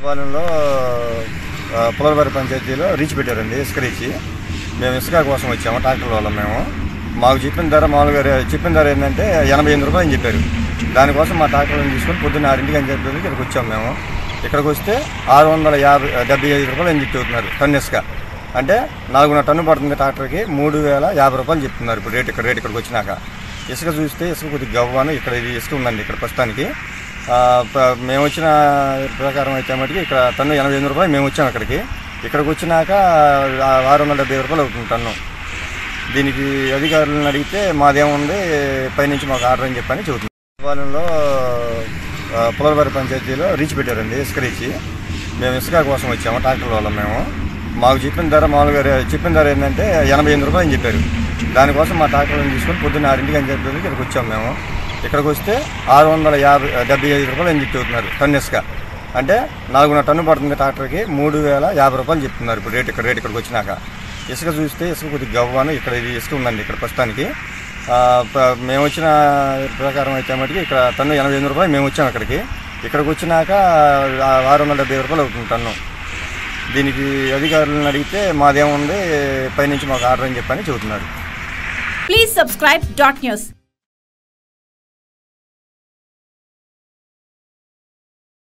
పాలెంలో పులవరి పంచాయతీలో రీచ్ పెట్టారండి ఇసుక రీచ్ మేము ఇసుక కోసం వచ్చాము ట్రాక్టర్ వాళ్ళం మేము మాకు చెప్పిన ధర మామూలుగా రే- చెప్పిన ధర ఏంటంటే ఎనభై ఎనిమిది రూపాయలు అని చెప్పారు దానికోసం మా ట్రాక్టర్ని తీసుకొని పొద్దున్న ఆరింటికి అని చెప్పి ఇక్కడికి వచ్చాము మేము ఇక్కడికి వస్తే ఆరు వందల యాభై డెబ్బై ఐదు రూపాయలు అని చెప్తున్నారు టన్ ఇసుక అంటే నాలుగున్నర టన్ను పడుతుంది ట్రాక్టర్కి మూడు వేల యాభై రూపాయలు చెప్తున్నారు ఇప్పుడు రేట్ ఇక్కడ రేట్ ఇక్కడికి వచ్చినాక ఇసుక చూస్తే ఇసుక కొద్దిగా గవ్వాను ఇక్కడ ఇది ఇసుక ఉందండి ఇక్కడ ప్రస్తుతానికి ఆ, ప- మేము వచ్చిన ప్రకారం అయితే మటుకి ఇక్కడ టన్ను ఎనభై ఎనిమిది రూపాయలు మేము వచ్చాము ఇక్కడికి ఇక్కడికి వచ్చినాక ఆ, ఆరు వందల డెబ్బై ఐదు రూపాయలు అవుతుంది టన్ను దీనికి అధికారులను అడిగితే మాదేముంది పైనుంచి మాకు ఆర్డర్ అని చెప్పని చెబుతుంది పాలెంలో పులవరి పంచాయతీలో రీచ్ పెట్టారండి ఇసుక రీచ్ మేము ఇసుక కోసం వచ్చాము ట్రాక్టర్ వాళ్ళం మేము మాకు చెప్పిన ధర మామూలుగా రే- చెప్పిన ధర ఏంటంటే ఎనభై ఎనిమిది రూపాయలు అని చెప్పారు దానికోసం మా ట్రాక్టర్ని తీసుకొని పొద్దున్న ఆరింటికి అని చెప్పి ఇక్కడికి వచ్చాము మేము ఇక్కడికి వస్తే ఆరు వందల యాభై డెబ్బై ఐదు రూపాయలు అని చెప్తున్నారు టన్ ఇసుక అంటే నాలుగున్నర టన్ను పడుతుంది ట్రాక్టర్కి మూడు వేల యాభై రూపాయలు చెప్తున్నారు ఇప్పుడు రేట్ ఇక్కడ రేట్ ఇక్కడికి వచ్చినాక ఇసుక చూస్తే ఇసుక కొద్దిగా గవ్వాను ఇక్కడ ఇది ఇసుక ఉందండి ఇక్కడ ప్రస్తుతానికి ఆ, ప- మేము వచ్చిన ప్రకారం అయితే మటుకి ఇక్కడ టన్ను ఎనభై ఎనిమిది రూపాయలు మేము వచ్చాము ఇక్కడికి ఇక్కడికి వచ్చినాక ఆ, ఆరు వందల డెబ్బై ఐదు రూపాయలు అవుతుంది టన్ను దీనికి అధికారులను అడిగితే మాదేముంది పైనుంచి మాకు ఆర్డర్ అని చెప్పని చెబుతున్నారు Please subscribe dot news.